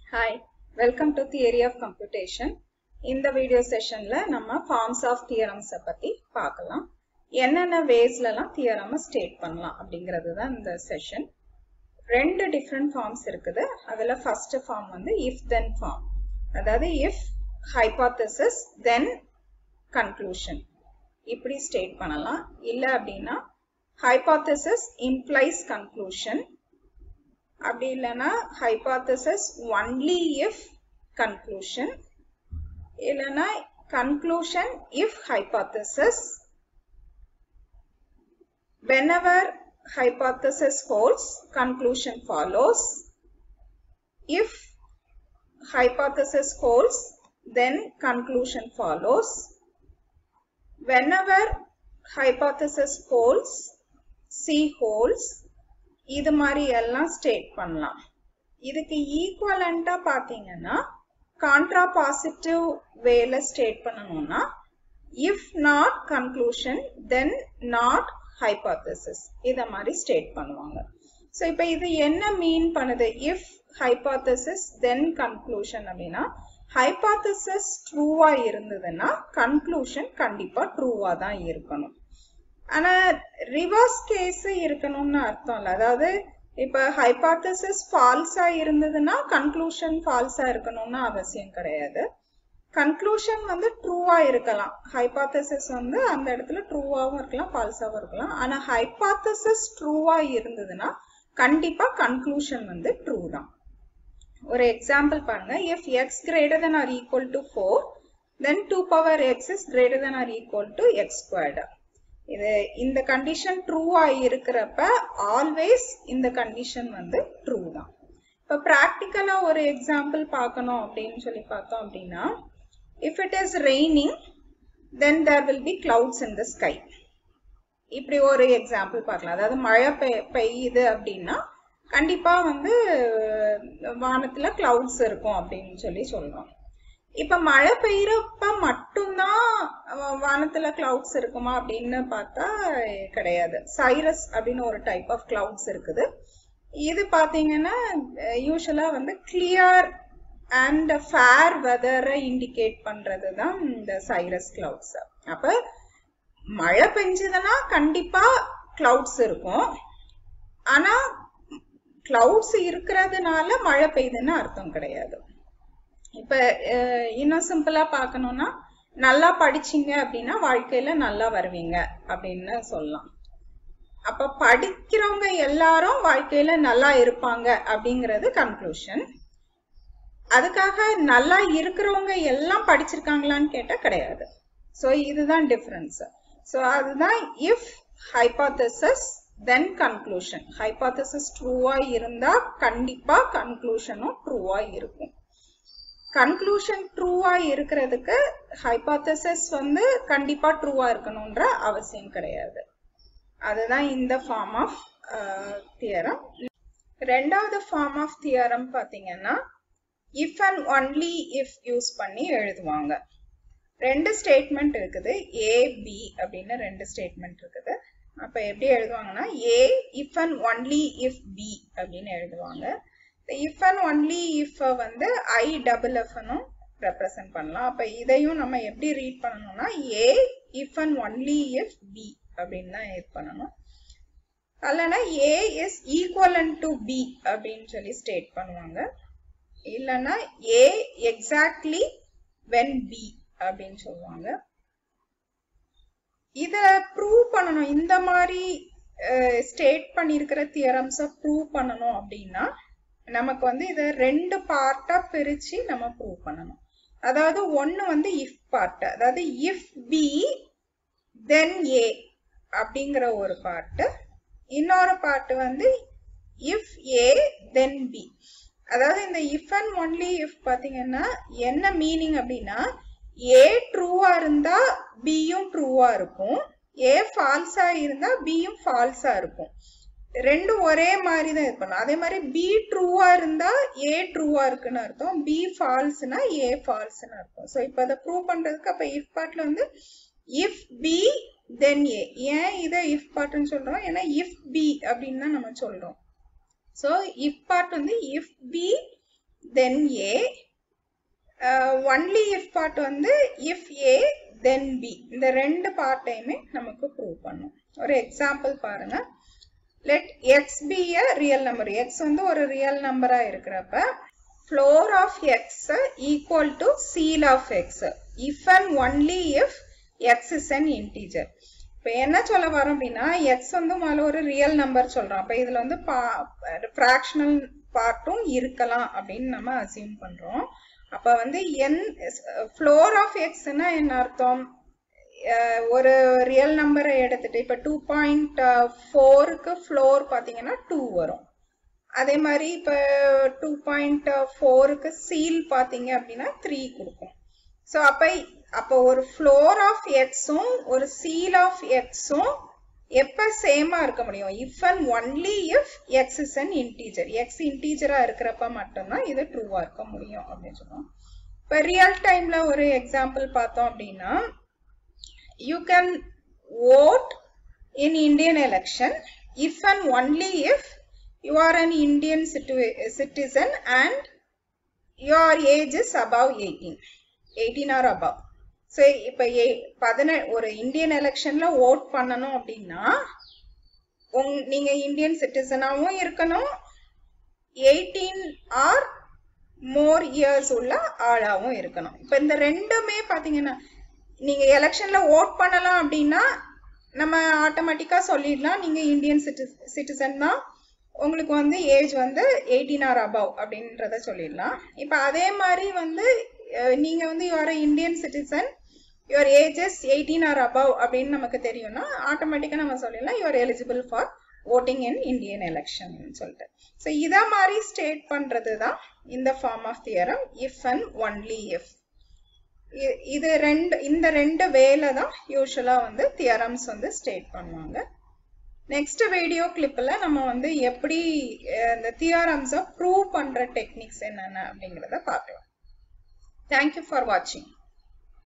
hi welcome to theory of computation இந்த video செஷன்ல நம்ம ஃபார்ம்ஸ் ஆஃப் தியரம்ஸை பத்தி பார்க்கலாம் என்னென்ன வேஸ்லலாம் தியரமை ஸ்டேட் பண்ணலாம் அப்படிங்கிறது தான் இந்த செஷன் ரெண்டு டிஃப்ரெண்ட் ஃபார்ம்ஸ் இருக்குது அதுல ஃபர்ஸ்ட் ஃபார்ம் வந்து இஃப் தென் ஃபார்ம் அதாவது இஃப் ஹைபாத்தசிஸ் தென் கன்க்ளூஷன் இப்படி ஸ்டேட் பண்ணலாம் இல்லை அப்படின்னா ஹைபாத்தசிஸ் இம்ப்ளைஸ் கன்க்ளூஷன் அப்படி இல்லைன்னா ஹைபாத்தசிஸ் ஒன்லி இஃப் கன்க்ளூஷன் இல்லைன்னா conclusion if hypothesis whenever hypothesis holds conclusion follows if hypothesis holds then conclusion follows whenever hypothesis holds c holds இது மாதிரி எல்லாம் ஸ்டேட் பண்ணலாம் இதுக்கு ஈக்குவலண்டா பாத்தீங்கன்னா கான்ட்ரா பாசிட்டிவ் வேல ஸ்டேட் பண்ணணும்னா if not conclusion then not hypothesis இத மாதிரி ஸ்டேட் பண்ணுவாங்க ஸோ இப்போ இது என்ன மீன் பண்ணுது இஃப் ஹைபாத்தசிஸ் தென் கன்க்ளூஷன் அப்படின்னா ஹைபாத்தசிஸ் ட்ரூவா இருந்ததுன்னா கன்க்ளூஷன் கண்டிப்பா ட்ரூவா தான் இருக்கணும் ஆனா ரிவர்ஸ் கேஸ் இருக்கணும்னு அர்த்தம் இல்லை அதாவது இப்ப ஹைபாத்தசிஸ் ஃபால்ஸா இருந்ததுன்னா கன்க்ளூஷன் ஃபால்ஸா இருக்கணும்னு அவசியம் கிடையாது கன்க்ளூஷன் வந்து ட்ரூவா இருக்கலாம் ஹைபாத்தசிஸ் வந்து அந்த இடத்துல ட்ரூவாவும் இருக்கலாம் ஃபால்ஸாவும் இருக்கலாம் ஆனா ஹைபாத்தசிஸ் ட்ரூவா இருந்ததுன்னா கண்டிப்பா கன்க்ளூஷன் வந்து ட்ரூ தான் ஒரு எக்ஸாம்பிள் பாருங்க if x greater than or equal to four then two power x is greater than or equal to x squared இது இந்த கண்டிஷன் ட்ரூவா இருக்கிறப்ப ஆல்வேஸ் இந்த கண்டிஷன் வந்து ட்ரூ தான் இப்போ ப்ராக்டிக்கலா ஒரு எக்ஸாம்பிள் பார்க்கணும் அப்படின்னு சொல்லி பார்த்தோம் அப்படின்னா if it is raining then there will be clouds in the sky இப்படி ஒரு எக்ஸாம்பிள் பார்க்கலாம் அதாவது மழை பெய் பெய்யுது அப்படின்னா கண்டிப்பா வந்து வானத்துல கிளவுட்ஸ் இருக்கும் அப்படின்னு சொல்லி சொல்றோம் இப்ப மழை பெய்யறப்ப மட்டும்தான் வானத்துல கிளவுட்ஸ் இருக்குமா அப்படின்னு பார்த்தா கிடையாது சைரஸ் அப்படின்னு ஒரு டைப் ஆஃப் கிளவுட்ஸ் இருக்குது இது பாத்தீங்கன்னா யூஸ்வலா வந்து கிளியர் அண்ட் ஃபேர் வெதரை இண்டிகேட் பண்றது தான் இந்த சைரஸ் கிளவுட்ஸ் அப்ப மழை பெஞ்சதுன்னா கண்டிப்பா கிளவுட்ஸ் இருக்கும் ஆனா கிளவுட்ஸ் இருக்கிறதுனால மழை பெய்யுதுன்னு அர்த்தம் கிடையாது இப்ப இன்னும் சிம்பிளா பார்க்கணும்னா நல்லா படிச்சீங்க அப்படின்னா வாழ்க்கையில நல்லா வருவீங்க அப்படின்னு சொல்லலாம் அப்ப படிக்கிறவங்க எல்லாரும் வாழ்க்கையில நல்லா இருப்பாங்க அப்படிங்கிறது கன்க்ளூஷன் அதுக்காக நல்லா இருக்கிறவங்க எல்லாம் படிச்சிருக்காங்களான்னு கேட்டா கிடையாது ஸோ இதுதான் டிஃபரன்ஸ் ஸோ அதுதான் if hypothesis then conclusion hypothesis ட்ரூவா இருந்தா கண்டிப்பா கன்க்ளூஷனும் ட்ரூவா இருக்கும் கன்க்ளூஷன் ட்ரூவா இருக்கிறதுக்கு ஹைபாத்தசிஸ் வந்து கண்டிப்பா ட்ரூவா இருக்கணும்ன்ற அவசியம் கிடையாது அதுதான் இந்த ஃபார்ம் ஆஃப் தியரம் ரெண்டாவது ஃபார்ம் ஆஃப் தியரம் பாத்தீங்கன்னா if and only if use பண்ணி எழுதுவாங்க ரெண்டு ஸ்டேட்மெண்ட் இருக்குது ஏ பி அப்படின்னு ரெண்டு ஸ்டேட்மெண்ட் இருக்குது அப்ப எப்படி எழுதுவாங்கன்னா A if and only if B அப்படின்னு எழுதுவாங்க இஃப் அண்ட் ஒன்லி இஃப் வந்து ஐ டபுள் எஃப்னும் ரெப்ரசன்ட் பண்ணலாம் அப்ப இதையும் நம்ம எப்படி ரீட் பண்ணணும்னா A if and only if B அப்படின்னு தான் இது பண்ணணும் அல்லனா A is equivalent to B அப்படின்னு சொல்லி ஸ்டேட் பண்ணுவாங்க இல்லைன்னா ஏ எக்ஸாக்ட்லி வென் பி அப்படின்னு சொல்லுவாங்க இத ப்ரூவ் பண்ணணும் இந்த மாதிரி ஸ்டேட் பண்ணியிருக்கிற தியரம்ஸை ப்ரூவ் பண்ணணும் அப்படின்னா நமக்கு வந்து இதை ரெண்டு பார்ட்டா பிரிச்சு நம்ம ப்ரூவ் பண்ணணும் அதாவது ஒன்னு வந்து இஃப் பார்ட் அதாவது இஃப் பி தென் ஏ அப்படிங்கிற ஒரு பார்ட்டு இன்னொரு பார்ட் வந்து இஃப் ஏ தென் பி அதாவது இந்த இஃப் அண்ட் ஒன்லி இஃப் பாத்தீங்கன்னா என்ன மீனிங் அப்படின்னா ஏ ட்ரூவா இருந்தா பியும் ட்ரூவா இருக்கும் ஏ ஃபால்ஸா இருந்தா பியும் ஃபால்ஸா இருக்கும் ரெண்டும் ஒரே மாதிரி தான் இது பண்ணும் அதே மாதிரி பி ட்ரூவா இருந்தா ஏ ட்ரூவா இருக்குன்னு அர்த்தம் பி ஃபால்ஸ்னா ஏ ஃபால்ஸ்னு அர்த்தம் ஸோ இப்போ அதை ப்ரூவ் பண்றதுக்கு அப்ப இஃப் பார்ட்ல வந்து இஃப் பி தென் ஏ ஏன் இதை இஃப் பார்ட்னு சொல்றோம் ஏன்னா இஃப் பி அப்படின்னு தான் நம்ம சொல்றோம் ஸோ இஃப் பார்ட் வந்து if B then A only if part வந்து இஃப் ஏ தென் பி இந்த ரெண்டு பார்ட்டையுமே நமக்கு ப்ரூவ் பண்ணும் ஒரு எக்ஸாம்பிள் பாருங்க let x be a real number x வந்து ஒரு ரியல் நம்பரா இருக்கிறப்ப floor of x equal to ceil of x if and only if x is an integer இப்போ என்ன சொல்ல வரோம் அப்படின்னா எக்ஸ் வந்து முதல்ல ஒரு ரியல் நம்பர் சொல்றோம் அப்போ இதுல வந்து ஃப்ராக்ஷனல் பார்ட்டும் இருக்கலாம் அப்படின்னு நம்ம அசியூம் பண்றோம் அப்ப வந்து என் ஃப்ளோர் ஆஃப் எக்ஸ்னா என்ன அர்த்தம் ஒரு ரியல் நம்பரை எடுத்துட்டு இப்ப டூ பாயிண்ட் ஃபோருக்கு ஃப்ளோர் பாத்தீங்கன்னா டூ வரும் அதே மாதிரி இப்ப டூ பாயிண்ட் ஃபோருக்கு சீல் பாத்தீங்க அப்படின்னா த்ரீ கொடுக்கும் ஸோ அப்ப அப்போ ஒரு ஃப்ளோர் ஆஃப் எக்ஸும் ஒரு சீல் ஆஃப் எக்ஸும் எப்ப சேமா இருக்க முடியும் if and only if x is an integer x இன்டீஜரா இருக்கிறப்ப மட்டும்தான் இது ட்ரூவா இருக்க முடியும் அப்படின்னு சொல்லுவோம் இப்போ ரியல் டைம்ல ஒரு எக்ஸாம்பிள் பார்த்தோம் அப்படின்னா you can vote in Indian election if and only if you are an Indian citizen and your age is above eighteen eighteen or above so இப்போ ஏ பதினெ ஒரு இந்தியன் எலெக்ஷன்ல ஓட் பண்ணணும் அப்படின்னா உங் நீங்க இந்தியன் சிட்டிசனாகவும் இருக்கணும் எயிட்டீன் ஆர் மோர் இயர்ஸ் உள்ள ஆளாகவும் இருக்கணும் இப்போ இந்த ரெண்டுமே பார்த்தீங்கன்னா நீங்க எலெக்ஷன்ல ஓட் பண்ணலாம் அப்படின்னா நம்ம ஆட்டோமேட்டிக்கா சொல்லிடலாம் நீங்க இந்தியன் சிட்டி சிட்டிசன் தான் உங்களுக்கு வந்து ஏஜ் வந்து எயிட்டீன் ஆர் அபவ் அப்படின்றத சொல்லிடலாம் இப்போ அதே மாதிரி வந்து நீங்க வந்து you're Indian citizen your age is eighteen or above அப்படின்னு நமக்கு தெரியும்னா ஆட்டோமேட்டிக்காக நம்ம சொல்லிடலாம் you're eligible for voting in Indian election சொல்லிட்டு ஸோ இதை மாதிரி ஸ்டேட் பண்றது தான் இந்த form of theorem if and only if இது ரெண்டு இந்த ரெண்டு வேல தான் யூஸ்வலா வந்து தியரம்ஸ் வந்து ஸ்டேட் பண்ணுவாங்க நெக்ஸ்ட் வீடியோ கிளிப்ல நம்ம வந்து எப்படி இந்த தியரம்ஸை ப்ரூவ் பண்ற டெக்னிக்ஸ் என்னென்ன அப்படிங்கிறத பார்க்கலாம் தேங்க்யூ ஃபார் வாட்சிங்